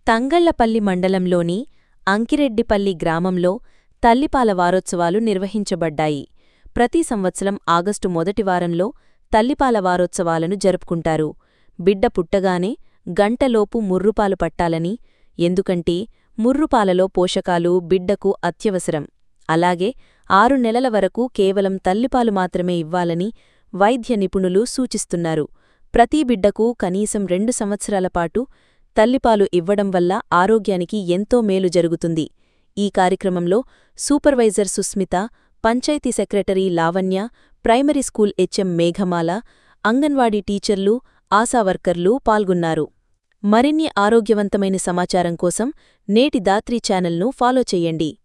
తంగళ్లపల్లి మండలంలోని అంకిరెడ్డిపల్లి గ్రామంలో తల్లిపాల వారోత్సవాలు నిర్వహించబడ్డాయి ప్రతి సంవత్సరం ఆగస్టు మొదటి వారంలో తల్లిపాల వారోత్సవాలను జరుపుకుంటారు బిడ్డ పుట్టగానే గంటలోపు ముర్రుపాలు పట్టాలని ఎందుకంటే ముర్రుపాలలో పోషకాలు బిడ్డకు అత్యవసరం అలాగే ఆరు నెలల వరకు కేవలం తల్లిపాలు మాత్రమే ఇవ్వాలని వైద్య నిపుణులు సూచిస్తున్నారు ప్రతి బిడ్డకు కనీసం రెండు సంవత్సరాల పాటు తల్లిపాలు ఇవ్వడం వల్ల ఆరోగ్యానికి ఎంతో మేలు జరుగుతుంది ఈ కార్యక్రమంలో supervisor Susmitha panchayati secretary Lavanya primary school HM Meghamala anganwadi టీచర్లు ఆశా వర్కర్లు పాల్గొన్నారు మరిన్ని ఆరోగ్యవంతమైన సమాచారం కోసం నేటి దాత్రి ఛానల్ను ఫాలో చెయ్యండి